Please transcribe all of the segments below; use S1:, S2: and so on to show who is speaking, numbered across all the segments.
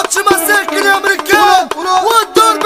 S1: ماتش مساكن امريكان والضرب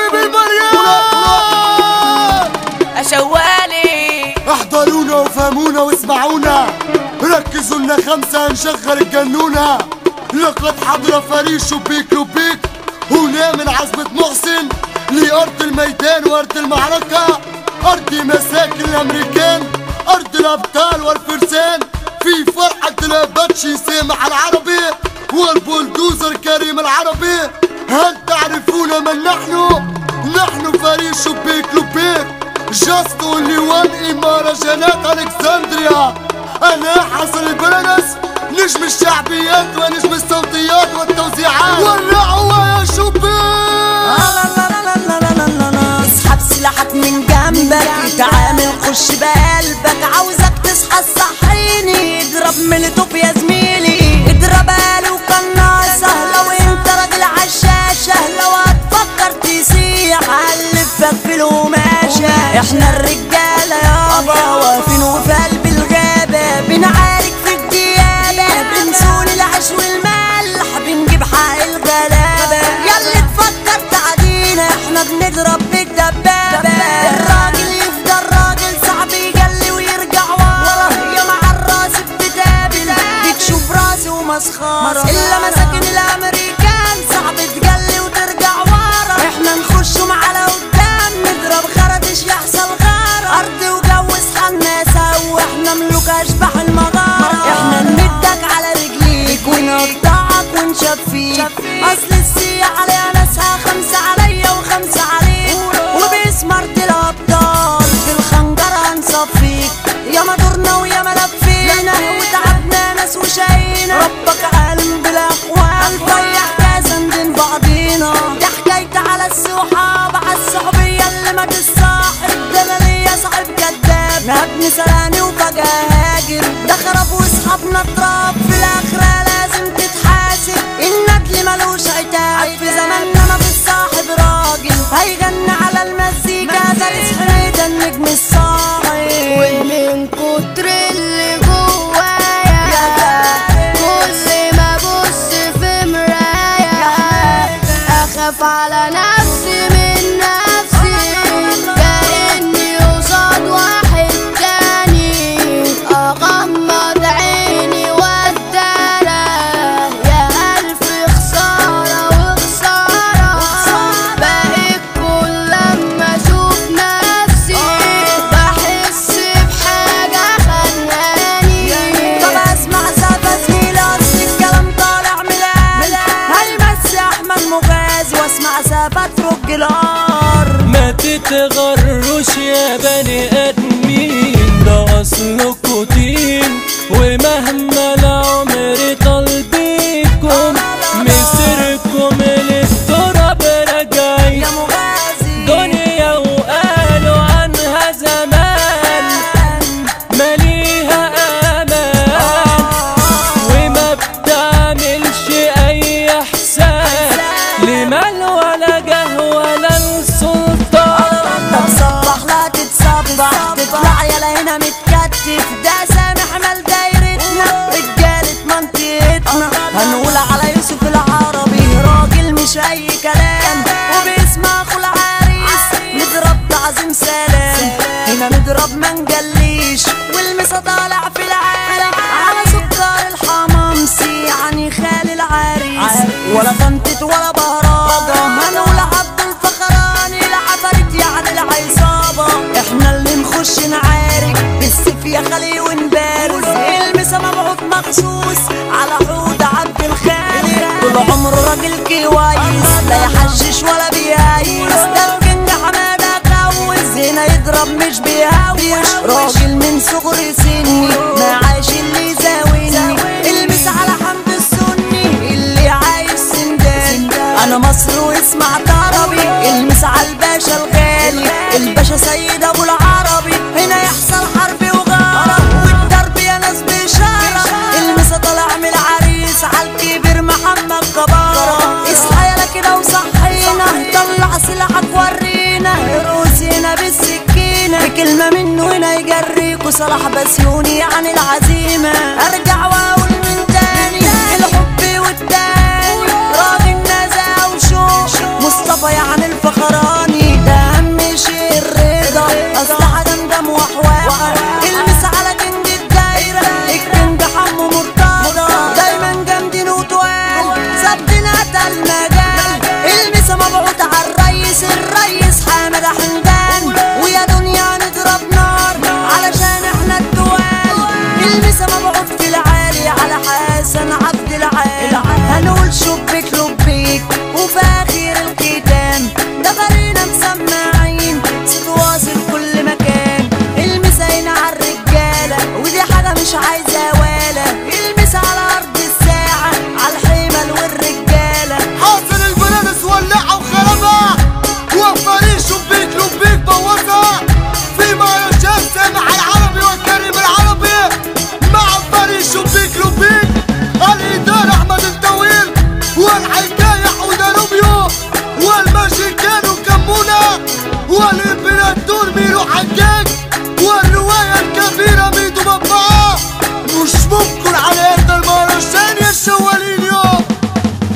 S1: بالمريان
S2: شوالي
S1: احضرونا وفهمونا واسمعونا ركزوا لنا خمسة هنشغل الجنونة لقد حضر فريق شبيك لبيك هنا من عزبة محسن لأرض الميدان وأرض المعركة أرض مساكن الأمريكان أرض الأبطال والفرسان في فرحة الأباتشي سامح العربي والبولدوزر كريم العربي هل تعرفون من نحن؟ نحن فريق شبيك لبيك جاست اونلي وان إمارة جنات ألكسندريا أنا حسن البرنس نجم الشعبيات ونجم الصوتيات والتوزيعات والرعوة يا شبيك
S2: اسحب سلاحك من جنبك تعامل خش بقلبك عاوزك تصحى تصحيني اضرب ملتوب يا زميلي اضرب آلي وقناصة لو انت راجل عشاشة لو هتفكر تسيح هنلفك في القماشة احنا الرجالة يابا واقفين وفي قلب الغابة بنعارك في الديابة بنسول العيش والملح بنجيب حق الغلابة ياللي تفكر تعدينا احنا بنضرب بالدبابة الراجل يفضل راجل صعب يجلي ويرجع ورا يا مع الراس بتتقابل بتشوف راسي ومسخرة الا مساكن الامريكان صعب تجلي وترجع ورا احنا نخش مع قدام نضرب خرطش يحصل غارة ارض وجو اصحى سوا احنا ملوك اشباح المغارة احنا نمدك على رجليك ونقطعك ونشفيك اصل السياح عليها ناسها خمسة عليا وخمسة عليك وباسمرت الابطال في الخنجرة هنصفيك يا ما دورنا ويا ما لفينا وتعبنا ناس وشقينا ربك عالم بالاحوال فيح كاسا ندين بعضينا دي حكايتي على الصحاب على الصحوبية اللي ما تصاحب ده انا ليا صاحب كداب ابني سرقني وفجأة هاجر ده خرب واصحابنا اضراب في الاخرة لازم تتحاسب الندل ملوش عتاب في زماننا ما فيش صاحب راجل هيغني على المزيكا فارس حميدة النجم الصاحي
S3: ومن كتر اللي جوايا كل ما ابص في مرايا اخاف على نفسي من نفسي كاني قصاد واحد تاني اغمض عيني واتدارى يا الف خساره وخساره بقيت كل لما اشوف نفسي بحس بحاجه خانقاني
S2: طب اسمع سافة زميلي اصل الكلام طالع ملال هيمسي احمد مغازي واسمع سافة ترج الار
S4: ما تتغروش يا بني ادمين ده اصلكوا طين ومهما العمر طال بيكم مسيركم للتراب راجعين
S2: يا مغازي
S4: دنيا وقالوا عنها زمان مليها امان وما بتعملش اي احسان لمال ولا جه ولا السلطان
S2: طب صبح لا تتصبح تطلع يلا هنا متكتف ده سامح مال دايرتنا رجالة منطقتنا هنقول على يوسف العربي راجل مش اي كلام وبيسمع اخو العريس نضرب تعظيم سلام هنا نضرب ما نجليش والمسا طالع في العالم على سكر الحمامسي يعني خال العريس ولا فنتت ولا بهرجة هنقول عبد الفخراني العفاريت يعني العصابة احنا اللي نخش نعارك بالسيف يا خلي ونبارز المسا مبعوث مخصوص على حوض عبد الخالق طول عمره راجل كويس لا يحشش ولا بيهيس ده الكينج حمادة كوز هنا يضرب مش بيهوش راجل من صغر سني ما عاش اللي يزاولني المس على حمد السني اللي عايش سندان انا مصر واسمع عربي المس على الباشا الغالي الباشا سيد ابو العربي هنا يحصل حرب وغارة والضرب يا ناس بشارة المسا طالع من العريس على الكبير محمد كبارة اصحى يلا كده وصحينا طلع سلاحك ورينا روسينا بالسكينة بكلمة منه هنا يجريكوا صلاح بسيوني عن العزيمة ارجع واقول من تاني الحب والتاني راجل نزع ده حمدان ويا دنيا نضرب نار علشان احنا الدوال المسا مبعوث في العالي على حسن عبد العال هنقول شبك لبيك وفي اخر الختام ده غرينا مسمعين صوت واصل كل مكان المسا هنا على الرجاله ودي حاجه مش عايزه ولا المسا على ارض الساعه على الحمل والرجاله
S1: حاصل البلانس ولعها وخربها وفريق شبيك لبيك بوظها فيما يشاف سامع العربي والكريم العربي مع فريق شبيك لبيك الإدارة أحمد الطويل والحكاية حوده روبيو والماشي كانوا كمونة والإمبراطور